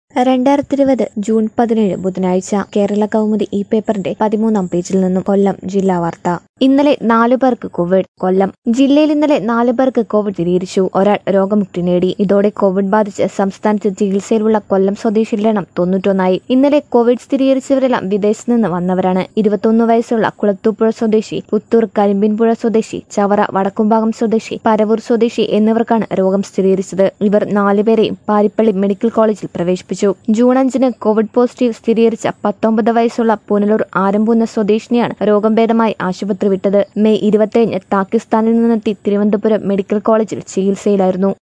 രണ്ടായിരത്തി ഇരുപത് ജൂൺ പതിനേഴ് ബുധനാഴ്ച കേരള കൗമുദി ഈ പേപ്പറിന്റെ പതിമൂന്നാം പേജിൽ നിന്നും കൊല്ലം ജില്ലാ വാർത്ത ഇന്നലെ നാലു പേർക്ക് കോവിഡ് കൊല്ലം ജില്ലയിൽ ഇന്നലെ നാലു പേർക്ക് കോവിഡ് സ്ഥിരീകരിച്ചു ഒരാൾ രോഗമുക്തി നേടി ഇതോടെ കോവിഡ് ബാധിച്ച് സംസ്ഥാനത്ത് ചികിത്സയിലുള്ള കൊല്ലം സ്വദേശികളുടെ എണ്ണം തൊണ്ണൂറ്റൊന്നായി ഇന്നലെ കോവിഡ് സ്ഥിരീകരിച്ചവരെല്ലാം വിദേശത്ത് നിന്ന് വന്നവരാണ് ഇരുപത്തൊന്ന് വയസ്സുള്ള കുളത്തൂപ്പുഴ സ്വദേശി പുത്തൂർ കരിമ്പിൻപുഴ സ്വദേശി ചവറ വടക്കുംഭാഗം സ്വദേശി പരവൂർ സ്വദേശി എന്നിവർക്കാണ് രോഗം സ്ഥിരീകരിച്ചത് ഇവർ നാലുപേരെയും പാരിപ്പള്ളി മെഡിക്കൽ കോളേജിൽ പ്രവേശിപ്പിച്ചു ജൂൺ അഞ്ചിന് കോവിഡ് പോസിറ്റീവ് സ്ഥിരീകരിച്ച പത്തൊമ്പത് വയസ്സുള്ള പുനലൂർ ആരംപൂന്ന സ്വദേശിനിയാണ് രോഗം ഭേദമായി ആശുപത്രി വിട്ടത് മെയ് ഇരുപത്തിയേഴിന് പാകിസ്ഥാനിൽ നിന്നെത്തി തിരുവനന്തപുരം മെഡിക്കൽ കോളേജിൽ ചികിത്സയിലായിരുന്നു